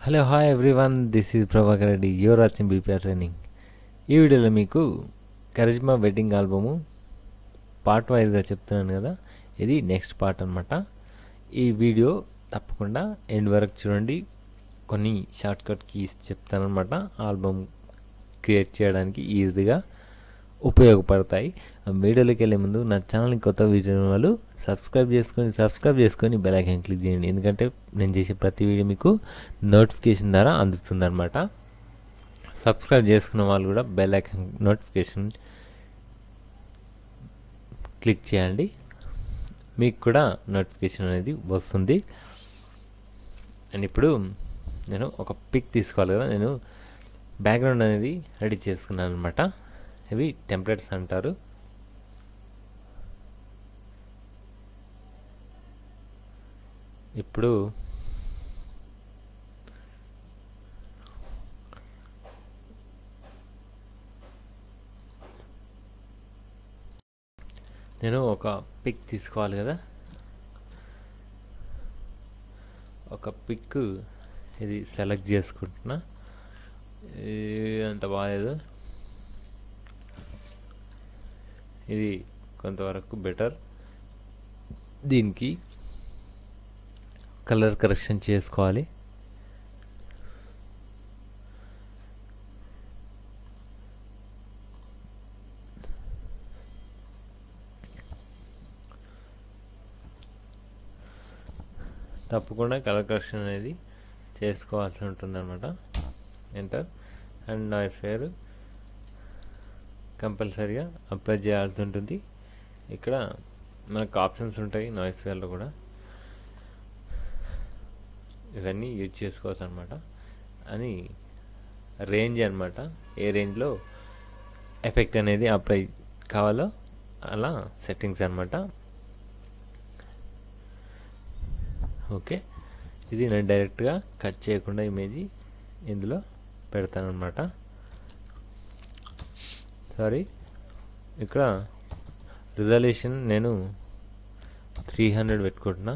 hello hi everyone this is Prabhakar Reddy your watching BPR training ఈ వీడియోలో మీకు కరిజ్మా వెడ్డింగ్ ఆల్బము పార్ట్ వైజ్గా చెప్తున్నాను కదా ఇది నెక్స్ట్ పార్ట్ అనమాట ఈ వీడియో తప్పకుండా ఎండ్ వరకు చూడండి కొన్ని షార్ట్ కట్ కీస్ చెప్తానమాట ఆల్బమ్ క్రియేట్ చేయడానికి ఈజీగా ఉపయోగపడతాయి ఆ వీడియోలోకి వెళ్ళే ముందు నా ఛానల్ని కొత్త వీడియో వాళ్ళు సబ్స్క్రైబ్ చేసుకొని సబ్స్క్రైబ్ చేసుకొని బెల్ ఐకాన్ క్లిక్ చేయండి ఎందుకంటే నేను చేసే ప్రతి వీడియో మీకు నోటిఫికేషన్ ద్వారా అందుతుంది అనమాట సబ్స్క్రైబ్ చేసుకున్న వాళ్ళు కూడా బెల్ ఐకాన్ నోటిఫికేషన్ క్లిక్ చేయండి మీకు కూడా నోటిఫికేషన్ అనేది వస్తుంది అండ్ ఇప్పుడు నేను ఒక పిక్ తీసుకోవాలి కదా నేను బ్యాక్గ్రౌండ్ అనేది రెడీ చేసుకున్నాను అనమాట ఇవి టెంప్లెట్స్ అంటారు ఇప్పుడు నేను ఒక పిక్ తీసుకోవాలి కదా ఒక పిక్ ఇది సెలెక్ట్ చేసుకుంటున్నా ఇది అంత బాగాలేదు ఇది కొంతవరకు బెటర్ దీనికి కలర్ కరెక్షన్ చేసుకోవాలి తప్పకుండా కలర్ కరెక్షన్ అనేది చేసుకోవాల్సి ఉంటుంది అనమాట ఎంటర్ అండ్ నాయిస్ ఫేర్ కంపల్సరీగా అప్లై చేయాల్సి ఉంటుంది ఇక్కడ మనకు ఆప్షన్స్ ఉంటాయి నాయిస్ ఫేర్లో కూడా ఇవన్నీ యూజ్ చేసుకోవచ్చు అనమాట అని రేంజ్ అనమాట ఏ రేంజ్లో ఎఫెక్ట్ అనేది అప్లై కావాలో అలా సెట్టింగ్స్ అనమాట ఓకే ఇది నేను డైరెక్ట్గా కట్ చేయకుండా ఇమేజ్ ఇందులో పెడతాను అనమాట సారీ ఇక్కడ రిజల్యూషన్ నేను త్రీ హండ్రెడ్ పెట్టుకుంటున్నా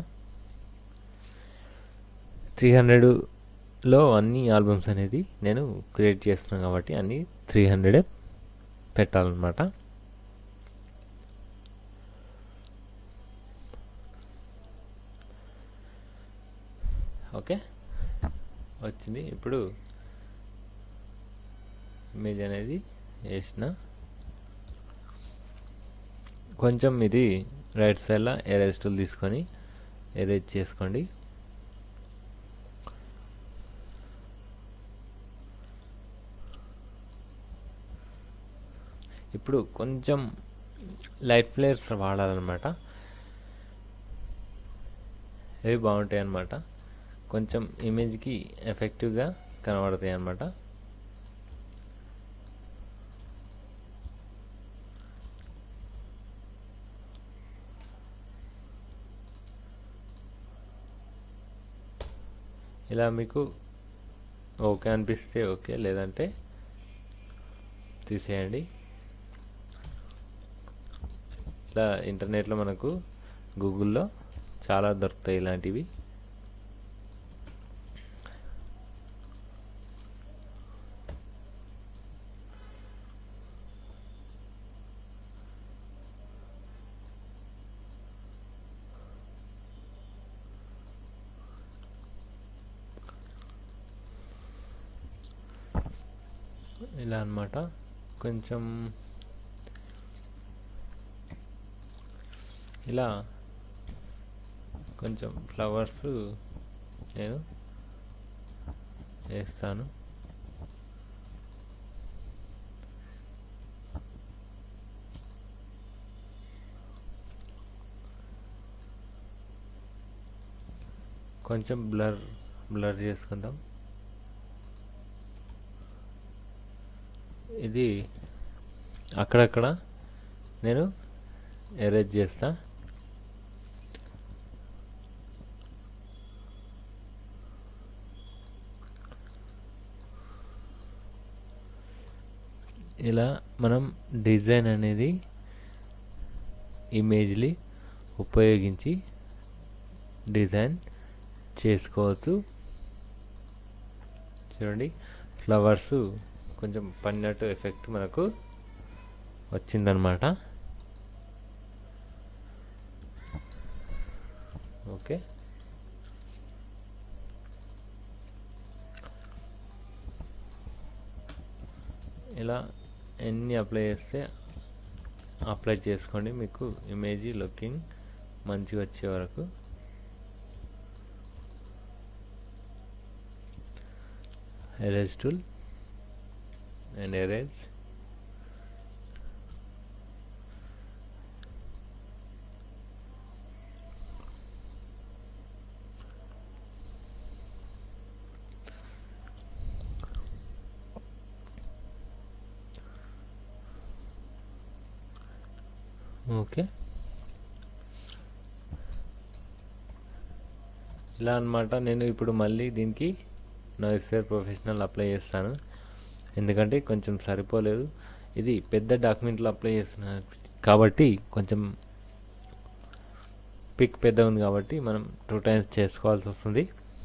త్రీ హండ్రెడ్లో అన్ని ఆల్బమ్స్ అనేది నేను క్రియేట్ చేస్తున్నాను కాబట్టి అన్ని త్రీ హండ్రెడే పెట్టాలన్నమాట ఓకే వచ్చింది ఇప్పుడు ఇమేజ్ అనేది వేసిన కొంచెం ఇది రైట్ సైడ్లో ఎరేజ్ టూల్ తీసుకొని ఎరేజ్ చేసుకోండి ఇప్పుడు కొంచెం లైట్ ఫ్లేయర్స్ వాడాలన్నమాట ఇవి బాగుంటాయి అన్నమాట కొంచెం ఇమేజ్కి ఎఫెక్టివ్గా కనబడతాయి అన్నమాట ఇలా మీకు ఓకే అనిపిస్తే ఓకే లేదంటే తీసేయండి ఇట్లా ఇంటర్నెట్లో మనకు గూగుల్లో చాలా దొరుకుతాయి ఇలాంటివి ఇలా అనమాట కొంచెం ఇలా కొంచెం ఫ్లవర్స్ నేను వేస్తాను కొంచెం బ్లర్ బ్లర్ చేసుకుందాం ఇది అక్కడక్కడ నేను ఎరేజ్ చేస్తా ఇలా మనం డిజైన్ అనేది ఇమేజ్ని ఉపయోగించి డిజైన్ చేసుకోవచ్చు చూడండి ఫ్లవర్స్ కొంచెం పడినట్టు ఎఫెక్ట్ మనకు వచ్చిందనమాట ఓకే ఇలా ఎన్ని అప్లై చేస్తే అప్లై చేసుకోండి మీకు ఇమేజ్ లుకింగ్ మంచిగా వచ్చే వరకు erase tool and erase okay ఇలా అనమాట నేను ఇప్పుడు మళ్ళీ దీనికి నాయిస్ఫేర్ ప్రొఫెషనల్ అప్లై చేస్తాను ఎందుకంటే కొంచెం సరిపోలేదు ఇది పెద్ద డాక్యుమెంట్లో అప్లై చేస్తున్నా కాబట్టి కొంచెం పిక్ పెద్ద ఉంది కాబట్టి మనం టూ టైమ్స్ చేసుకోవాల్సి వస్తుంది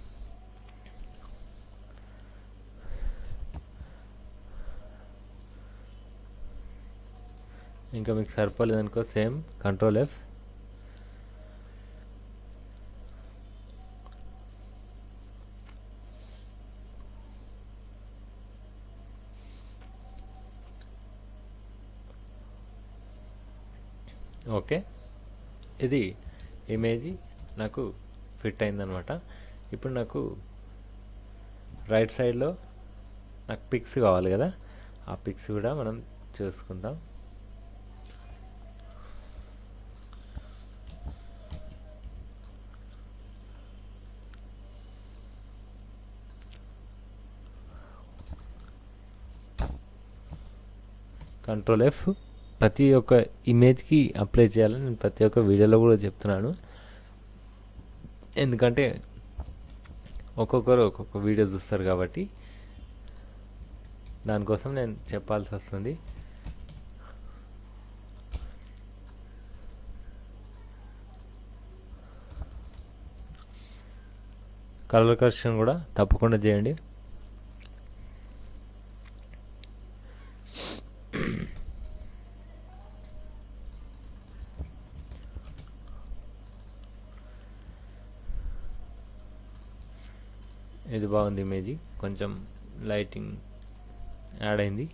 ఇంకా మీకు సరిపోలేదనుకో సేమ్ కంట్రోల్ ఎఫ్ ఓకే ఇది ఇమేజ్ నాకు ఫిట్ అయిందనమాట ఇప్పుడు నాకు రైట్ సైడ్లో నాకు పిక్స్ కావాలి కదా ఆ పిక్స్ కూడా మనం చూసుకుందాం కంట్రోల్ ఎఫ్ ప్రతి ఒక్క ఇమేజ్కి అప్లై చేయాలని నేను ప్రతి ఒక్క వీడియోలో కూడా చెప్తున్నాను ఎందుకంటే ఒక్కొక్కరు ఒక్కొక్క వీడియో చూస్తారు కాబట్టి దానికోసం నేను చెప్పాల్సి వస్తుంది కలర్ కరెక్షన్ కూడా తప్పకుండా చేయండి ఇది బాగుంది ఇమేజ్ కొంచెం లైటింగ్ యాడ్ అయింది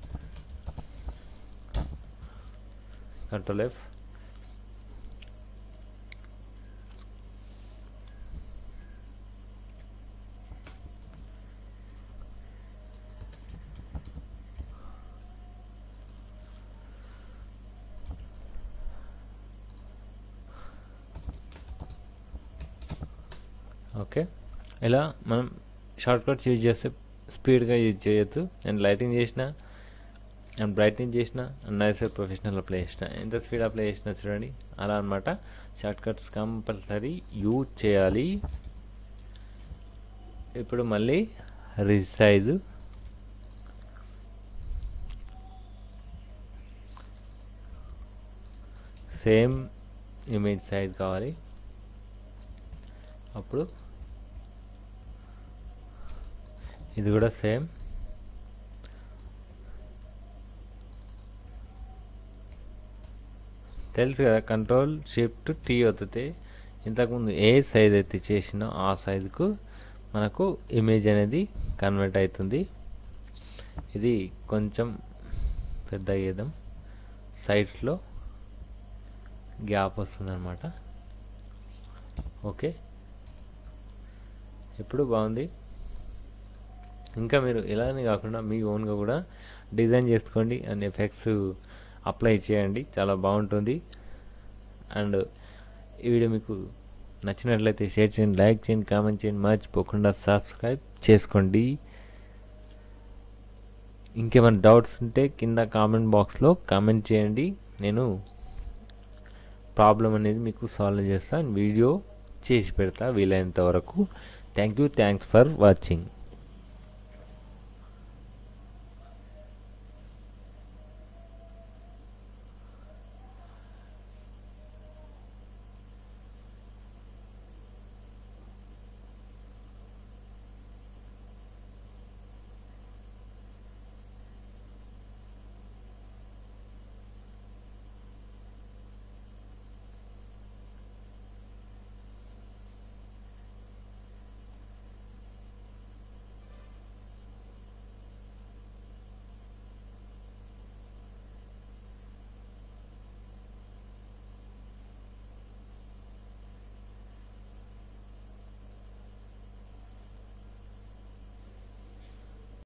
కంట్రోల్ ఎఫ్ ఓకే ఇలా మనం షార్ట్ కట్స్ యూజ్ చేస్తే స్పీడ్గా యూజ్ చేయొచ్చు అండ్ లైటింగ్ చేసిన అండ్ బ్రైట్నింగ్ చేసిన అండ్ నైస్ ప్రొఫెషనల్ అప్లై చేసిన ఎంత స్పీడ్ అప్లై చేసినా చూడండి అలా అనమాట షార్ట్ కట్స్ కంపల్సరీ యూజ్ చేయాలి ఇప్పుడు మళ్ళీ రిసైజు సేమ్ ఇమేజ్ సైజ్ కావాలి అప్పుడు ఇది కూడా సేమ్ తెలుసు కదా కంట్రోల్ షిఫ్ట్ టీ వత్తితే ఇంతకుముందు ఏ సైజ్ అయితే చేసినా ఆ సైజుకు మనకు ఇమేజ్ అనేది కన్వర్ట్ అవుతుంది ఇది కొంచెం పెద్ద గీద్దాం సైడ్స్లో గ్యాప్ వస్తుంది అనమాట ఓకే ఇప్పుడు బాగుంది ఇంకా మీరు ఇలానే కాకుండా మీ ఓన్గా కూడా డిజైన్ చేసుకోండి అండ్ ఎఫెక్ట్స్ అప్లై చేయండి చాలా బాగుంటుంది అండ్ ఈ వీడియో మీకు నచ్చినట్లయితే షేర్ చేయండి లైక్ చేయండి కామెంట్ చేయండి మర్చిపోకుండా సబ్స్క్రైబ్ చేసుకోండి ఇంకేమైనా డౌట్స్ ఉంటే కింద కామెంట్ బాక్స్లో కామెంట్ చేయండి నేను ప్రాబ్లం అనేది మీకు సాల్వ్ చేస్తాను వీడియో చేసి పెడతా వీలైనంత వరకు thank you thanks for watching